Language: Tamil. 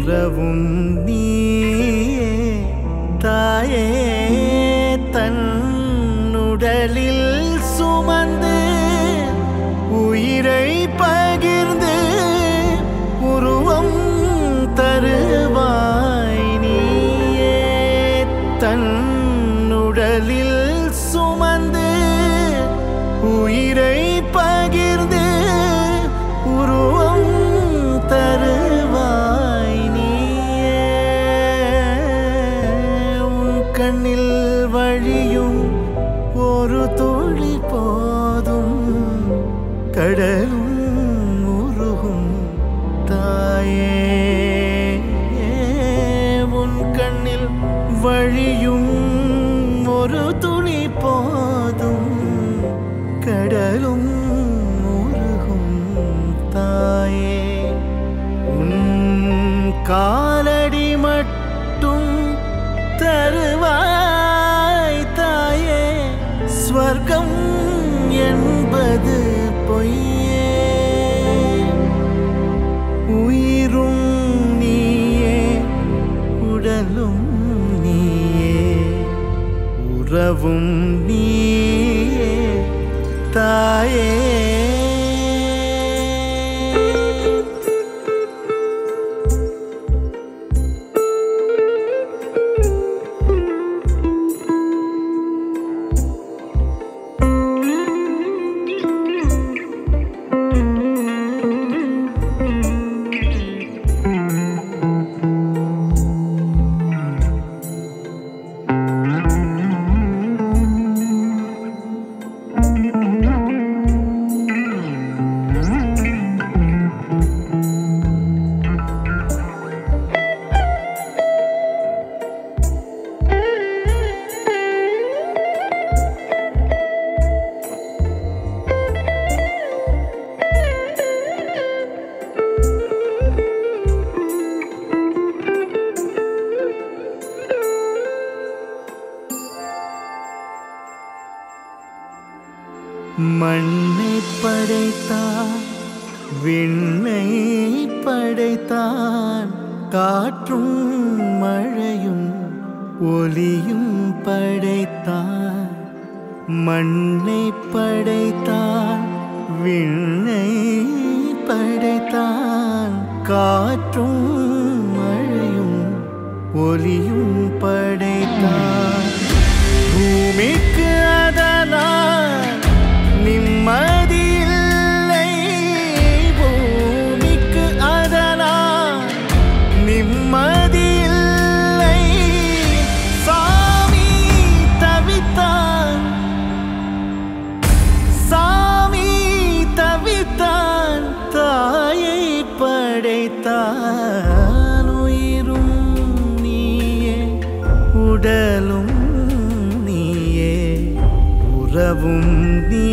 உறவும் நீயே தாயே தன்னுடலில் சுமந்து உயிரை பகிர்ந்து உருவம் தருவாய் நீயே தன்னுடலில் சுமந்து உயிரை பகிர்ந்து உருவம் தருவாய் நீயே உன் கண்ணில் வழியும் ஒரு துளி போதும் கடலும் உருகும் தாயே உன் கண்ணில் வழியும் ஒரு துளி போதும் கடலும் உருகும் தாயே உன் காலடி மட்டும் தருவாய் தாயே ஸ்வர்க்கம் என்பது பொய்யே உயிரும் நீயே உடலும் நீயே உறவும் நீயே தாயே மண்ணை படைத்தான் விண்ணை படைத்தான் காற்றும் மழையும் ஒலியும் படைத்தான் மண்ணை படைத்தான் விண்ணை படைத்தான் காற்றும் மழையும் ஒலியும் படைத்தான் பூமிக்கு அதனால் நிம்மதி இல்லை பூமிக்கு அதனால் நிம்மதி இல்லை சாமி தவித்தான் சாமி தவித்தான் தாயை படைத்தான் உயிரும் நீயே உடலும் நீயே உறவும் நீ